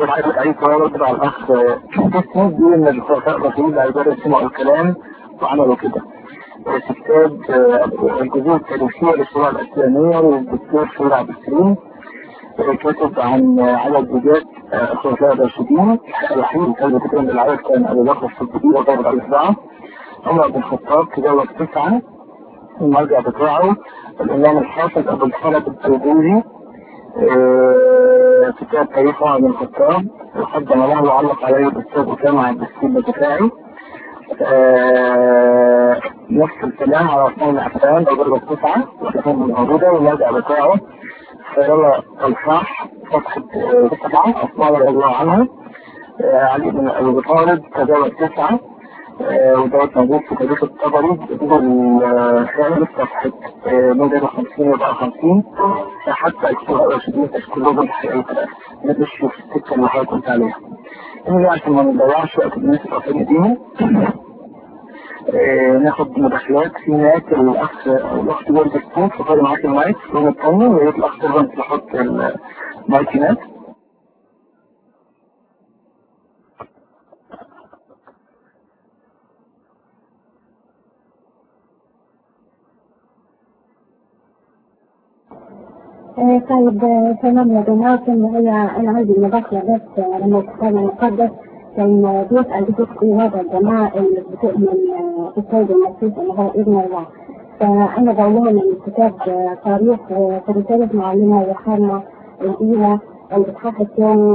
كنت عايز أي سؤال أرد على الأخ اسمه بيقول إن الخلفاء الراشدين بعد ذلك سمعوا الكلام وعملوا كده في كتاب الجذور التاريخية للشريعة الإسلامية والدكتور شهور عبد الكريم كتب عن عدد زوجات الخلفاء الراشدين الوحيد كان بتكلم بالعدد كان أبو بكر الصديق وضرب على الإسلام عمر بن الخطاب تجاوز تسعة المرجع بتاعه الإمام الحافظ أبو الحرب التوبوزي كتاب تاريخ عمر بن الخطاب وقدم له وعلق عليه الأستاذ أسامة عبد السيد الدفاعي نفس الكلام على عثمان بن عفان بضرب التسعة وكتاب الموجودة والمرجع بتاعه خير الفاح فتحة سبعة عثمان رضي الله عنه علي بن أبي طالب تجاوز تسعة ودوت موجود في تاريخ الطبري الجزء الخامس صفحة 150 و 54 حتى الكتاب الراشدين تشكلوا بالحقيقة ندش في السكة اللي حضرتك قلت عليها. إنه عشان ما نضيعش وقت الناس الأخرين دي ناخد مداخلات في نهاية الأخ الأخت جورج سبون تفضل معاك المايك يوم الثاني ويا ريت الأخ تفضل تحط المايك هناك. طيب تمام يا جماعة هي أنا عندي مداخلة بس لما الكتاب المقدس كان بيسأل بتسأل هذا الجماعة اللي بتؤمن بالسيد المسيح اللي هو ابن الله فأنا بقول لهم إن الكتاب تاريخ في رسالة معلمة يوحنا الأولى الإصحاح الثاني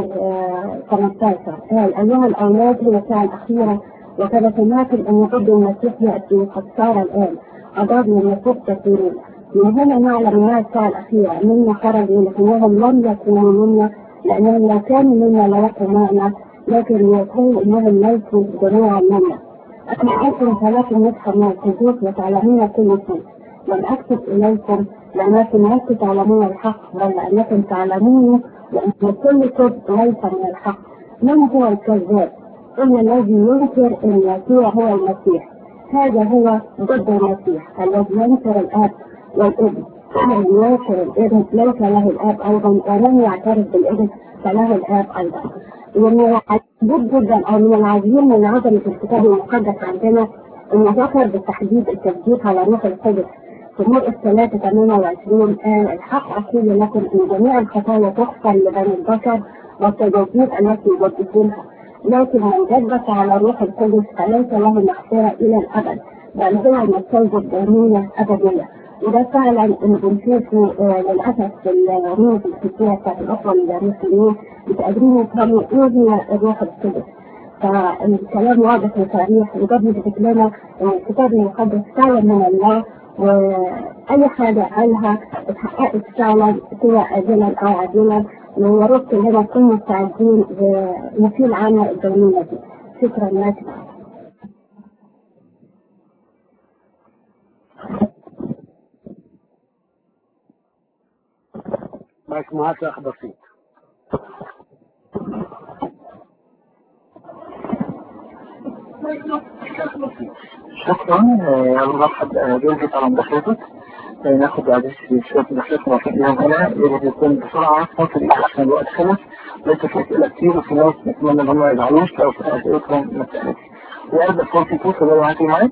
15 قال أيها الأولاد هي الساعة الأخيرة وقد سمعتم أن ضد المسيح يأتي وقد صار الآن أضاد من المسيح كثيرين من هنا نعلم انها الساعة الأخيرة منا خرجوا لكنهم لم يكونوا منا لأنهم لو كانوا منا لوقوا معنا لكن يقول إنهم ليسوا جميعا منا أنا أكتب ولكن نفهم من الحدود وتعلمون كل شيء لم أكتب إليكم لأنكم لستم تعلمون الحق بل لأنكم تعلمون وأن كل كذب ليس من الحق من هو الكذاب؟ إن الذي ينكر أن يسوع هو المسيح هذا هو ضد المسيح الذي ينكر الآب والابن ومن ينكر الابن ليس له الاب ايضا ومن يعترف بالابن فله الاب ايضا ومن العجيب جدا او من العجيب من عظمه الكتاب المقدس عندنا انه ذكر بالتحديد التثبيت على روح القدس في مرقس 3 28 قال الحق اقول لكم ان جميع الخطايا تغفر لبني البشر والتجاوزات التي يجددونها لكن من جدت على روح القدس فليس له مغفره الى الابد بل هو مستوجب دينيه ابديه وده فعلا اللي بنشوفه للاسف في الرموز الكتيره بتاعت الاخوه المدرسين بتقدموا كانوا ايه هي الروح القدس فالكلام واضح وصريح وده بيثبت لنا ان الكتاب المقدس فعلا من الله واي حاجه قالها اتحققت فعلا سواء اجلا او عاجلا ويا ريت كلنا نكون مستعدين ونشيل عنها الدينيه دي شكرا لك معك معاك اخ بسيط شكرا مرحب جوزي على مداخلتك ناخد بعد شوية مداخلات مرحبا هنا يجب يكون بسرعة ممكن عشان الوقت خلص ليس في أسئلة كتير وفي ناس نتمنى إن هم ما يزعلوش لو في أسئلتهم ما تسألش وأرجع فرصة توصل لو معاكي معاك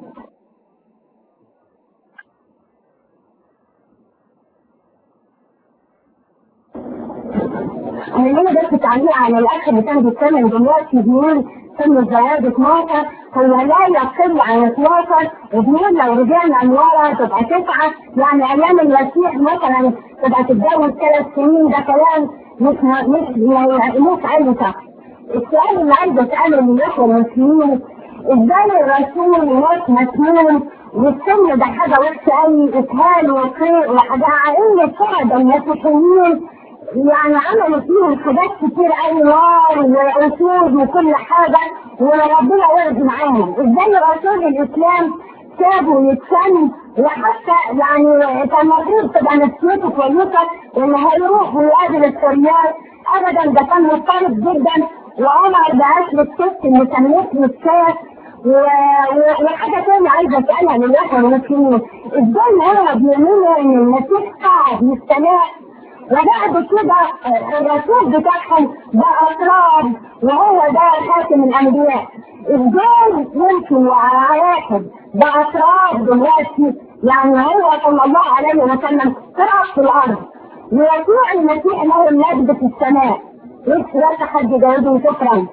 انا هنا بس تعليق على الاخ اللي كان بيتكلم دلوقتي بيقول سن الزواج 12 هو لا يقل عن 12 وبيقول لو رجعنا لورا تبقى تسعه يعني ايام المسيح مثلا تبقى تتجوز ثلاث سنين ده كلام مش مش مش علم صح. السؤال اللي عايز اساله للاخوه المسلمين ازاي الرسول يموت مسنون والسن ده حاجه وحشه قوي اسهال وخير وحاجه عائله الشهداء المسيحيين يعني عملوا فيهم حاجات كتير قوي نار واسود وكل حاجه وربنا وقف معاهم ازاي رسول الاسلام سابوا يتسن وحتى يعني كان المفروض تبقى نفسيته كويسه ان هيروح ويقابل السريات ابدا ده كان مضطرب جدا وعمر بعت له الست اللي سميته الكاس وحاجه ثانيه عايزه اسالها للاخوه المسلمين ازاي هم بيؤمنوا ان المسيح قاعد يستمر وبعد كده الرسول بتاعهم بقى أسرار وهو ده خاتم الانبياء ازاي يمكن على واحد باسرار دلوقتي يعني هو صلى الله عليه وسلم طلع في الارض ويسوع المسيح له المجد في السماء لسه لا تحد جاوبني شكرا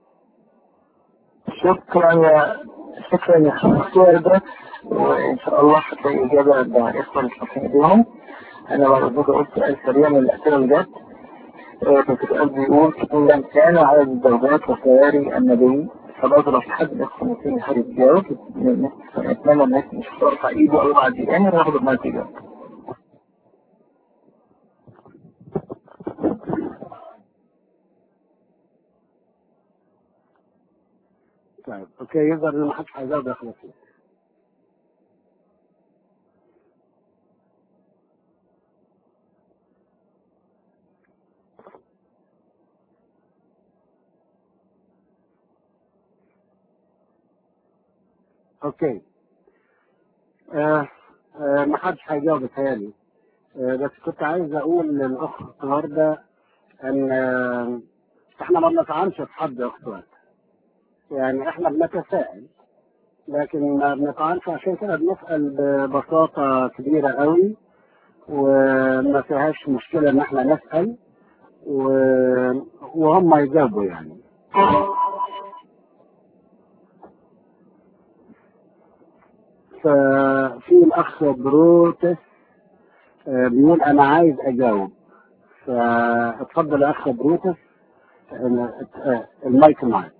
شكرا يا شكرا يا خمسة ده وإن شاء الله هتلاقي إجابة مع إخوة المشرفين بيهم أنا برضه قلت سؤال سريع من الأسئلة اللي جت كنت السؤال بيقول إن كان عدد الزوجات وسواري النبي فبضرب حد الإخوة المسلمين حد يتجاوب أتمنى الناس مش ترفع إيده أو بعد يعني وناخد الناس إجابة طيب اوكي يظهر ان ما حدش هيجاوب يا اخواتي اوكي آه آه ما حدش هيجاوب بتهيألي آه بس كنت عايز اقول للاخت ورده ان آه احنا ما بنطعنش في حد يا اخت ورده يعني احنا بنتساءل لكن ما بنطعنش عشان كده بنسال ببساطه كبيره قوي وما فيهاش مشكله ان احنا نسال و... وهم يجاوبوا يعني ففي الاخ بروتس آه، بيقول انا عايز اجاوب فاتفضل يا اخ بروتس آه، آه، المايك معك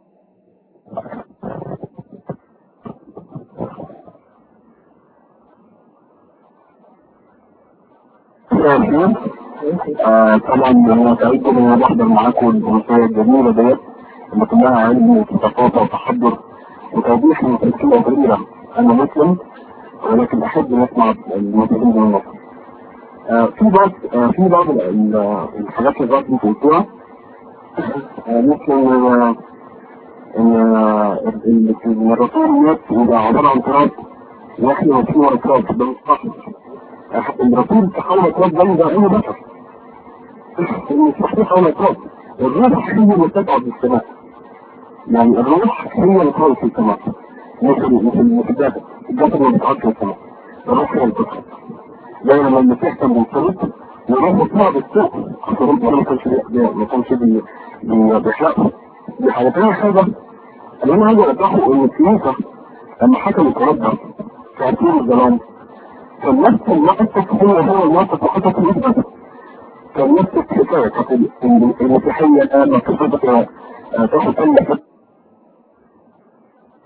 آه طبعا انا سعيد ان انا بحضر معاكم الجلسه الجميله ديت اللي كلها علم وثقافه وتحضر وتوضيح من تفكير كبيره انا مسلم ولكن احب ان اسمع المسلمين من مصر. آه في بعض آه في بعض ال- ال- الحاجات اللي انت قلتوها آه مثل آه، ان آه، ال- إن الرسول مات يبقى عباره عن تراب واحنا واقفين ورا تراب ده مش صح الرسول تحول تراب زي ده اي بشر المسيح تحول تراب الروح هي اللي تقعد في السماء يعني الروح هي اللي تقعد في السماء مش ال- مش ال- مش الجسد الجسد ما بيقعدش في السماء الروح هي اللي تقعد زي لما المسيح كان بيصلي الروح بتطلع بالسوق الروح ما كانش بي- ما كانش بي- بي- بيحرقه دي حاجه تاني حاجه اللي انا عايز اوضحه ان الكنيسه لما حكمت اوروبا في عصور الظلام كان نفس الموقف هو هو الموقف اللي حصل في الاسلام كان نفس الحكايه كانت ال- المسيحيه الان تاخد تاخد اي حته